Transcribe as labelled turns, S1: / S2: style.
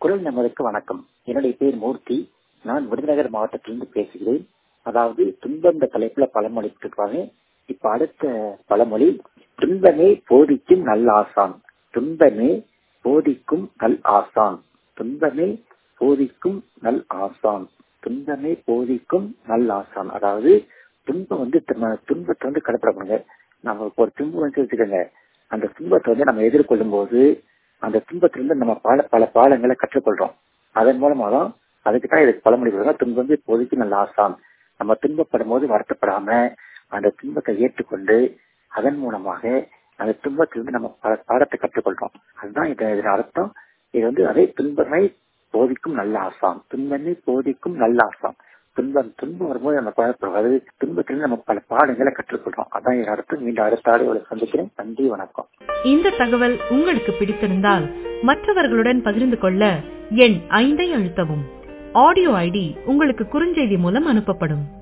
S1: குரல் நமதுக்கு வணக்கம் என்னுடைய பேர் மூர்த்தி நான் விருதுநகர் மாவட்டத்திலிருந்து பேசுகிறேன் அதாவது துன்பந்த தலைப்புல பழமொழி இருக்காங்க இப்ப அடுத்த பழமொழி துன்பமே போதிக்கும் நல் ஆசான் துன்பமே போதிக்கும் நல் ஆசான் துன்பமே போதிக்கும் நல் ஆசான் துன்பமே போதிக்கும் நல் ஆசான் அதாவது துன்பம் வந்து நம்ம துன்பத்தை வந்து கடப்படப்படுங்க நம்ம ஒரு துன்பம் வந்து வச்சுக்கோங்க அந்த துன்பத்தை வந்து நம்ம எதிர்கொள்ளும் போது அந்த துன்பத்திலிருந்து நம்ம பல பல பாடங்களை கற்றுக்கொள்றோம் அதன் மூலமா தான் அதுக்கு தான் இதுக்கு பழமொழி சொல்றாங்க துன்பம் வந்து இப்போதைக்கு நல்ல ஆசான் நம்ம துன்பப்படும் போது வருத்தப்படாம அந்த துன்பத்தை ஏற்றுக்கொண்டு அதன் மூலமாக அந்த துன்பத்திலிருந்து நம்ம பல பாடத்தை கற்றுக்கொள்றோம் அதுதான் இதன் அர்த்தம் இது வந்து அதே துன்பமை போதிக்கும் நல்ல ஆசாம் துன்பமே போதிக்கும் நல்ல ஆசாம் துன்பம் துன்பம் வரும்போது நம்ம குழப்பம் அது துன்பத்திலிருந்து நம்ம பல பாடங்களை கற்றுக்கொள்றோம் அதான் என் அர்த்தம் மீண்டும் அடுத்த ஆடியோட சந்திக்கிறேன் நன்றி வணக்கம்
S2: இந்த தகவல் உங்களுக்கு பிடித்திருந்தால் மற்றவர்களுடன் பகிர்ந்து கொள்ள எண் ஐந்தை அழுத்தவும் ஆடியோ ஐடி உங்களுக்கு குறுஞ்செய்தி மூலம் அனுப்பப்படும்